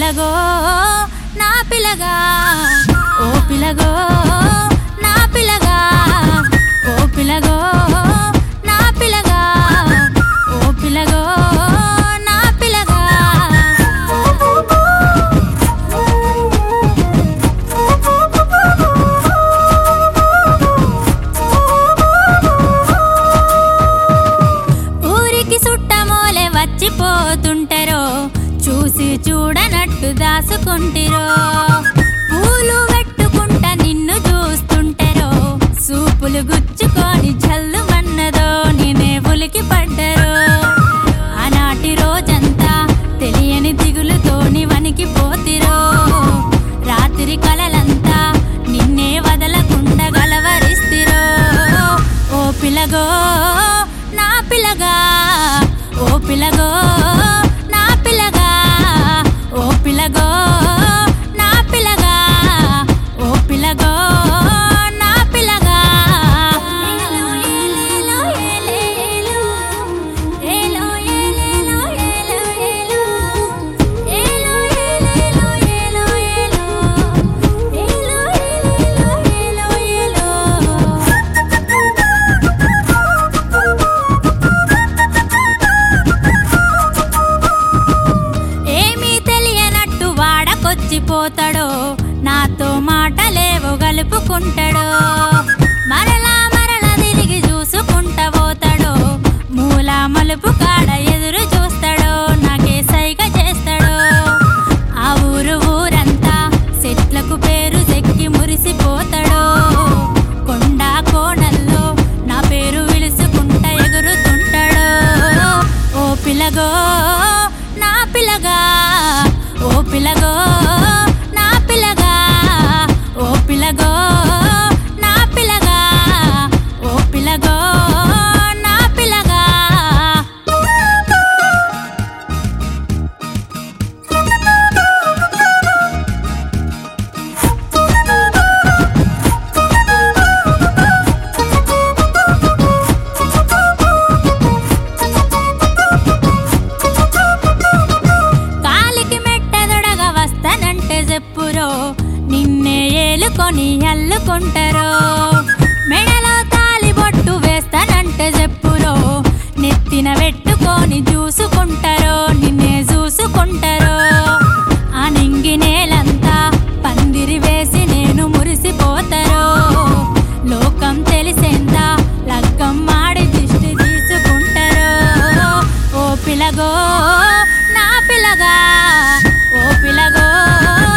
పిలగో నా పిలగా ఓ పిలగో నా పిలగా ఓ పిలగో నా పిలగా ఓ పిలగో నా పిలగా ఊరికి సుట్టమోలే వచ్చిపోతుంటారో చూసి చూడనట్టు దాసుకుంటిరో పూలు పెట్టుకుంట నిన్ను చూస్తుంటారో సూపులు గుచ్చుకొని జల్లు మన్నదో నేనే ఉలికి పడ్డరో ఆనాటి రోజంతా తెలియని దిగులుతోని వణికిపోతిరో రాత్రి కలలంతా నిన్నే వదలకుండా గలవరిస్తిరో ఓ పిలగో నా పిలగా ఓ పిలగో నా పిలగా ఓ పిలగో నా పిలగా ఓ పిలగో నా పిలగా ఏలో ఏలేలో ఏలేలో ఏలో ఏలేలో ఏలో ఏలో ఏలో ఏలేలో ఏలో ఏలో ఏలో ఏలేలో ఏలో ఏమీ తెలియనట్టు వాడకొచ్చిపోతాడో నాతో మాటలేవో గలుపుకుంటాడో మరలా మరలా తిరిగి చూసుకుంటా పోతాడో మూల మలుపు కాడ ఎదురు చూస్తాడో నాకే సైగ చేస్తాడో ఆ ఊరు ఊరంతా చెట్లకు పేరు చెక్కి మురిసిపోతాడో కొండ కోణల్లో నా పేరు విలుసుకుంటా ఎగురుతుంటాడో ఓ పిలగో నా పిలగా ఓ పిలగో నా పిలగా ఓ పిలగో నా పిలగా ఓ పిలగో నా పిలగా కాలికి మెట్టదొడగా వస్తానంటే చెప్పురో నిన్నే ఏలుకొని అల్లుకుంటారో మెడలో తాలి బొట్టు వేస్తానంటే చెప్పురో నెత్తిన పెట్టుకొని చూసుకుంటారో నిన్నే చూసుకుంటారో ఆ నింగి నేలంతా పందిరి వేసి నేను మురిసిపోతారో లోకం తెలిసేందా లగ్గం మాడి దిష్టి తీసుకుంటారో ఓ పిలగో నా పిలగా ఓ పిలగో